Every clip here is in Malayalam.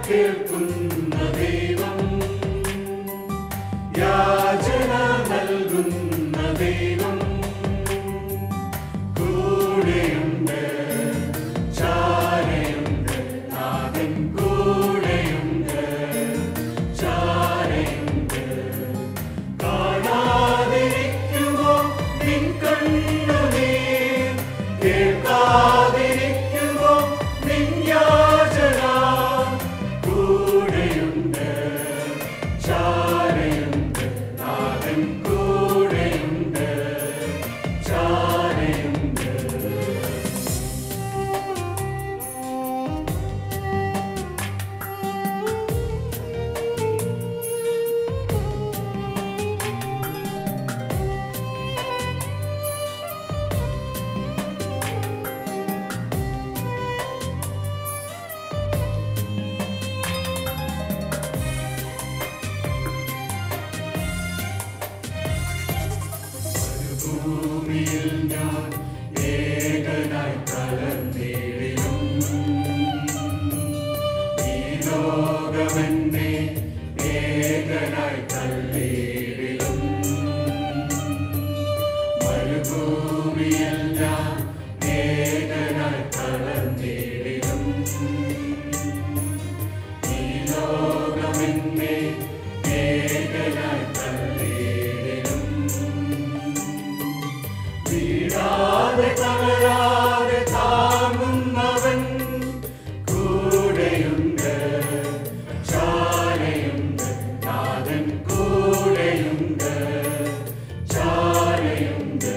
കേൾക്കുന്ന ദൈവം യാചന നൽകുന്ന ദൈവം കൂടെയുണ്ട് ചാരയുണ്ട് നാഥൻ കൂടെയുണ്ട് ചാരയുണ്ട് കാണാതിരിക്കുമോ നിൻ കണ്ണുനീർ കേൾക്കാതിരിക്കുമോ നിൻ യാചന കൂടെയുണ്ട് ചാരയുണ്ട് നാഥൻ കൂടെയുണ്ട് ചാരയുണ്ട് ഭൂമിയിൽ ഞാൻ ഏകനായി തളർന്നിടിലും ഈ ലോകമെന്നെ ഏകനായി തള്ളിയിടിലും മരുഭൂമിയിൽ ഞാൻ ഏകനായി തളർന്നിടിലും ഈ ലോകമെന്നെ ഏകനായി തള്ളിയിടിലും വീഴാതെ തളരാതെ താങ്ങുന്നവൻ കൂടെയുണ്ട് ചാരയുണ്ട് നാഥൻ കൂടെയുണ്ട് ചാരയുണ്ട്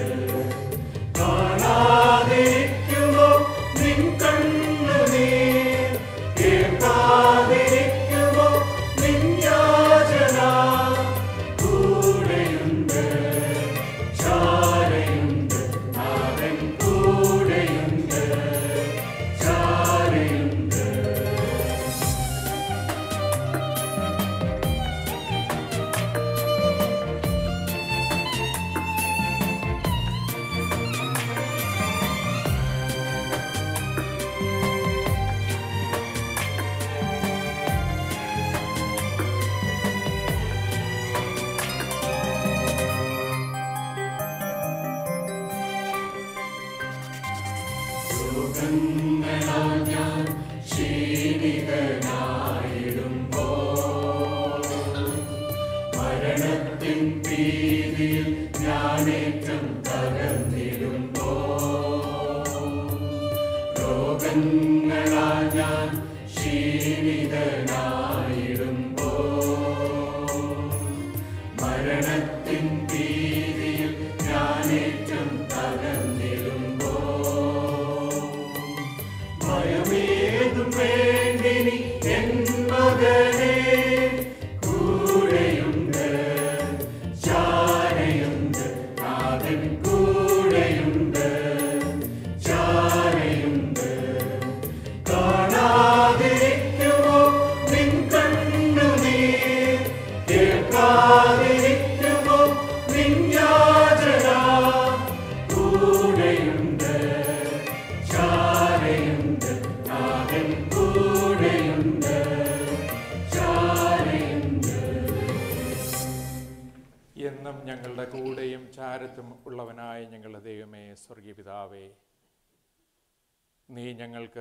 കാണാതിരിക്കുമോ നിൻ കണ്ണുനീർ കേൾക്കാതിരിക്കുമോ നിൻ യാചന കൂടെയുണ്ട് ചാരയുണ്ട് നാഥൻ കൂടെയുണ്ട് ചാരയുണ്ട് രോഗങ്ങളാൽ ഞാൻ ക്ഷീണിതനായിടുമ്പോ മരണത്തിൻ ഭീതിയിൽ ഞാനേറ്റം തകർന്നിടുമ്പോ രോഗങ്ങളാൽ ഞാൻ ക്ഷീണിതനായിടുമ്പോ മരണത്തിൻ ഭീതിയിൽ ഞാനേറ്റം തകർന്നിടുമ്പോ ഭയമേതും വേണ്ടിനി എൻ മകനെ കൂടെയുണ്ട് ചാരയുണ്ട് നാഥൻ കൂടെയുണ്ട് ചാരയുണ്ട് കാണാതിരിക്കുമോ നിൻ കണ്ണുനീർ കേൾക്കാതിരിക്കുമോ നിൻ യാചന കൂടെയുണ്ട് ചാരയുണ്ട് നാഥൻ കൂടെയുണ്ട് ചാരയുണ്ട് എന്നും ഞങ്ങളുടെ കൂടെയും ചാരത്തും ഉള്ളവനായ ഞങ്ങളുടെ ദൈവമേ സ്വർഗീയ പിതാവേ നീ ഞങ്ങൾക്ക്